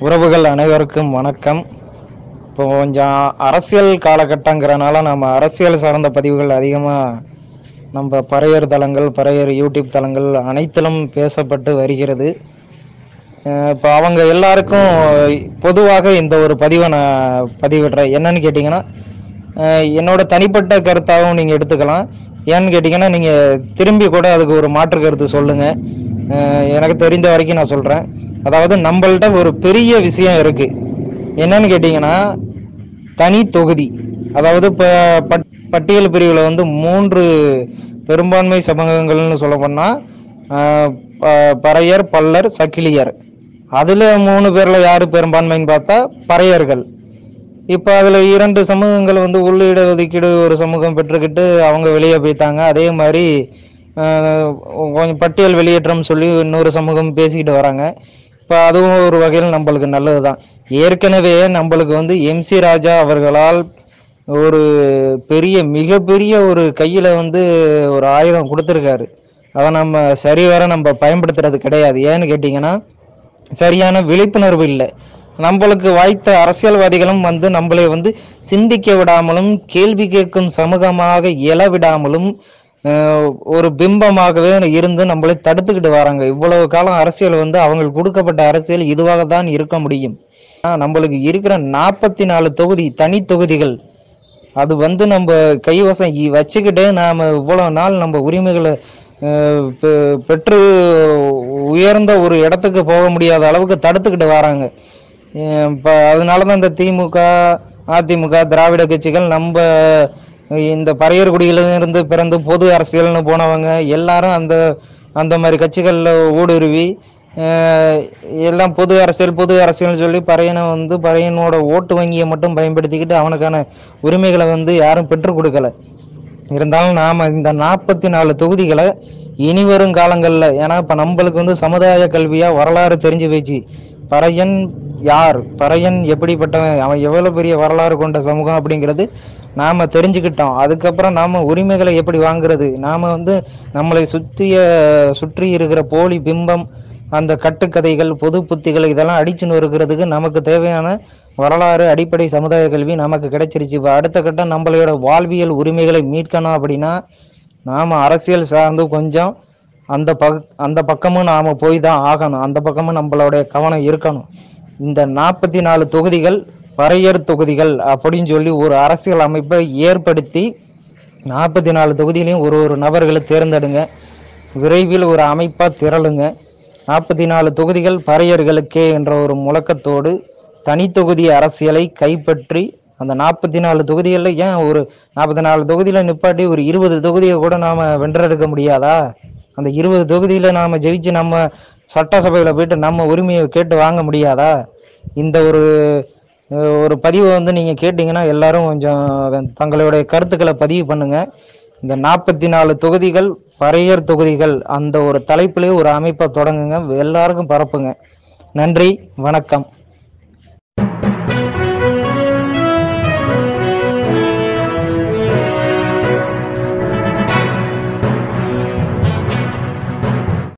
உறவுகள் அனைவருக்கும் வணக்கம் இப்போ கொஞ்சம் அரசியல் காலகட்டங்கிறனால நம்ம அரசியல் சார்ந்த பதிவுகள் அதிகமாக நம்ம பறையர் தளங்கள் பறையர் யூடியூப் தளங்கள் அனைத்திலும் பேசப்பட்டு வருகிறது அஹ் இப்போ அவங்க எல்லாருக்கும் பொதுவாக இந்த ஒரு பதிவை நான் பதிவிடுறேன் என்னன்னு கேட்டிங்கன்னா அஹ் என்னோட தனிப்பட்ட கருத்தாகவும் நீங்கள் எடுத்துக்கலாம் ஏன்னு கேட்டிங்கன்னா நீங்கள் திரும்பி கூட அதுக்கு ஒரு மாற்று கருத்து சொல்லுங்கள் எனக்கு தெரிந்த வரைக்கும் நான் சொல்கிறேன் அதாவது நம்மள்ட்ட ஒரு பெரிய விஷயம் இருக்குது என்னன்னு கேட்டிங்கன்னா தனி தொகுதி அதாவது இப்போ பட் பட்டியல் பிரிவில் வந்து மூன்று பெரும்பான்மை சமூகங்கள்னு சொல்ல போனால் பறையர் பல்லர் சக்கிலியர் அதில் மூணு பேரில் யார் பெரும்பான்மைன்னு பார்த்தா பறையர்கள் இப்போ அதில் இரண்டு சமூகங்கள் வந்து உள்ளீடு ஒதுக்கீடு ஒரு சமூகம் பெற்றுக்கிட்டு அவங்க வெளியே போய்த்தாங்க அதே மாதிரி ஆஹ், கொஞ்சம் பட்டியல் வெளியேற்றம் சொல்லி இன்னொரு சமூகம் பேசிக்கிட்டு வராங்க இப்போ அதுவும் ஒரு வகையில் நம்மளுக்கு நல்லது தான் ஏற்கனவே நம்மளுக்கு வந்து எம்சி ராஜா அவர்களால் ஒரு பெரிய மிகப்பெரிய ஒரு கையில் வந்து ஒரு ஆயுதம் கொடுத்துருக்காரு அதை நம்ம சரிவர நம்ம பயன்படுத்துறது கிடையாது ஏன்னு கேட்டிங்கன்னா சரியான விழிப்புணர்வு இல்லை நம்மளுக்கு வாய்த்த அரசியல்வாதிகளும் வந்து நம்மளை வந்து சிந்திக்க விடாமலும் கேள்வி கேட்கும் சமூகமாக எழ விடாமலும் அஹ், ஒரு பிம்பமாகவே இருந்து நம்மளை தடுத்துக்கிட்டு வராங்க இவ்வளவு காலம் அரசியல் வந்து அவங்களுக்கு கொடுக்கப்பட்ட அரசியல் இதுவாக தான் இருக்க முடியும் ஆனா, நம்மளுக்கு இருக்கிற நாற்பத்தி நாலு தொகுதி தனி தொகுதிகள் அது வந்து நம்ம கைவசம் இ- வச்சுக்கிட்டு நாம் இவ்வளோ நாள் நம்ம உரிமைகளை அஹ், பெ- பெற்று உயர்ந்த ஒரு இடத்துக்கு போக முடியாத அளவுக்கு தடுத்துக்கிட்டு வராங்க இப்போ அதனால தான் இந்த திமுக அதிமுக திராவிட கட்சிகள் நம்ம இந்த பறையர் குடியிலிருந்து பிறந்து பொது அரசியல்னு போனவங்க எல்லாரும் அந்த அந்த மாதிரி கட்சிகளில் ஊடுருவி அஹ், எல்லாம் பொது அரசியல் பொது அரசியல்னு சொல்லி பறையனை வந்து பறையனோட ஓட்டு வங்கியை மட்டும் பயன்படுத்திக்கிட்டு அவனுக்கான உரிமைகளை வந்து யாரும் பெற்றுக் கொடுக்கல இருந்தாலும் நாம் இந்த நாற்பத்தி நாலு தொகுதிகளை இனி வரும் காலங்களில் ஏன்னா இப்போ நம்மளுக்கு வந்து சமுதாய கல்வியாக வரலாறு தெரிஞ்சு போச்சு பறையன் யார் பறையன் எப்படிப்பட்டவன் அவன் எவ்வளோ பெரிய வரலாறு கொண்ட சமூகம் அப்படிங்கிறது நாம் தெரிஞ்சுக்கிட்டோம் அதுக்கப்புறம் நாம் உரிமைகளை எப்படி வாங்குறது நாம் வந்து நம்மளை சுற்றிய சுற்றி இருக்கிற போலி பிம்பம் அந்த கட்டுக்கதைகள் பொது புத்திகள் இதெல்லாம் அடிச்சு நொறுக்கிறதுக்கு நமக்கு தேவையான வரலாறு அடிப்படை சமுதாய கல்வி நமக்கு கிடைச்சிருச்சு இப்போ அடுத்த கட்டம் நம்மளோட வாழ்வியல் உரிமைகளை மீட்கணும் அப்படின்னா நாம் அரசியல் சார்ந்து கொஞ்சம் அந்த பக் அந்த பக்கமும் நாம் போய் தான் ஆகணும் அந்த பக்கமும் நம்மளுடைய கவனம் இருக்கணும் இந்த நாற்பத்தி நாலு தொகுதிகள் பறையர் தொகுதிகள் அப்படின்னு சொல்லி ஒரு அரசியல் அமைப்பை ஏற்படுத்தி நாற்பத்தி நாலு தொகுதியிலையும் ஒரு ஒரு நபர்களை தேர்ந்தெடுங்க விரைவில் ஒரு அமைப்பாக திரளுங்க நாற்பத்தி நாலு தொகுதிகள் பறையர்களுக்கே என்ற ஒரு முழக்கத்தோடு தனித்தொகுதி அரசியலை கைப்பற்றி அந்த நாற்பத்தி நாலு தொகுதிகளில் ஏன் ஒரு நாற்பத்தி நாலு தொகுதியில் நிப்பாட்டி ஒரு இருபது தொகுதியை கூட நாம் வென்றெடுக்க முடியாதா அந்த இருபது தொகுதியில் நாம் ஜெயிச்சு நம்ம சட்டசபையில் போயிட்டு நம்ம உரிமையை கேட்டு வாங்க முடியாதா இந்த ஒரு அஹ், ஒரு பதிவை வந்து நீங்கள் கேட்டிங்கன்னா எல்லாரும் கொஞ்சம் தங்களுடைய கருத்துக்களை பதிவு பண்ணுங்கள் இந்த நாற்பத்தி நாலு தொகுதிகள் பறையர் தொகுதிகள் அந்த ஒரு தலைப்பிலே ஒரு அமைப்பை தொடங்குங்க எல்லாருக்கும் பரப்புங்க நன்றி வணக்கம்